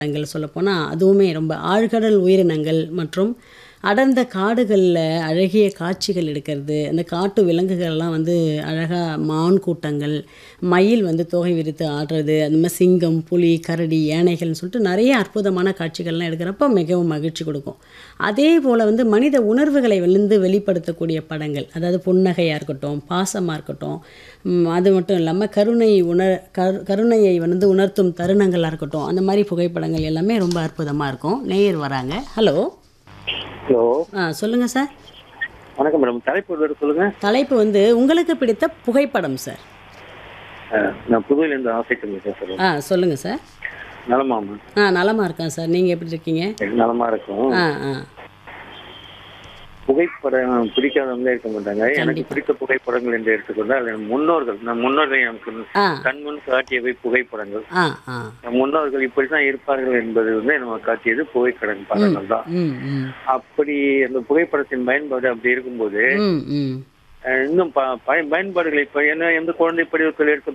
புகைப்படங்கள் சொல்லப்போனால் அதுவுமே ரொம்ப ஆழ்கடல் உயிரினங்கள் மற்றும் அடர்ந்த காடுகளில் அழகிய காட்சிகள் எடுக்கிறது அந்த காட்டு விலங்குகள்லாம் வந்து அழகாக மான் கூட்டங்கள் மயில் வந்து தொகை விரித்து ஆடுறது அந்த மாதிரி சிங்கம் புலி கரடி யானைகள்னு சொல்லிட்டு நிறைய அற்புதமான காட்சிகள்லாம் எடுக்கிறப்ப மிகவும் மகிழ்ச்சி கொடுக்கும் அதே போல் வந்து மனித உணர்வுகளை வந்து வெளிப்படுத்தக்கூடிய படங்கள் அதாவது புன்னகையாக இருக்கட்டும் பாசமாக இருக்கட்டும் ம், அது மட்டும் இல்லாமல் கருணை உணர் கரு கருணையை வந்து உணர்த்தும் தருணங்களாக இருக்கட்டும் அந்த மாதிரி புகைப்படங்கள் எல்லாமே ரொம்ப அற்புதமாக இருக்கும் நேயர் வராங்க ஹலோ ஹலோ ஆ சொல்லுங்கள் சார் வணக்கம் மேடம் தலைப்பு ஒரு தடவை சொல்லுங்க தலைப்பு வந்து உங்களுக்கு பிடித்த புகைப்படம் சார் அஹ், நான் புதுவையிலேருந்து ஆசைக்கு பேசுகிறேன் ஆ சொல்லுங்கள் சார் நலமாமா ஆ நலமாக இருக்கேன் சார் நீங்கள் எப்படி இருக்கீங்க நலமா இருக்கும் ஆ ஆ புகைப்படம் பிடிக்காதவங்க இருக்க மாட்டாங்க எனக்கு பிடித்த புகைப்படங்கள் என்று எடுத்துக்கொண்டால் என் முன்னோர்கள் நம் முன்னோர்கள் எனக்கு ஆ கண்முன் காட்டியவை புகைப்படங்கள் ஆ ஆ நம் முன்னோர்கள் இப்படித்தான் இருப்பார்கள் என்பது வந்து நம்ம காட்டியது புகைப்படம் படங்கள் தான் ம் ம் அப்படி அந்த புகைப்படத்தின் பயன்பாடு அப்படி இருக்கும்போது ம் ம் அஹ், இன்னும் ப- பய- பயன்பாடுகளை இப்ப என்ன எந்த குழந்தை படிவத்தில் எடுத்து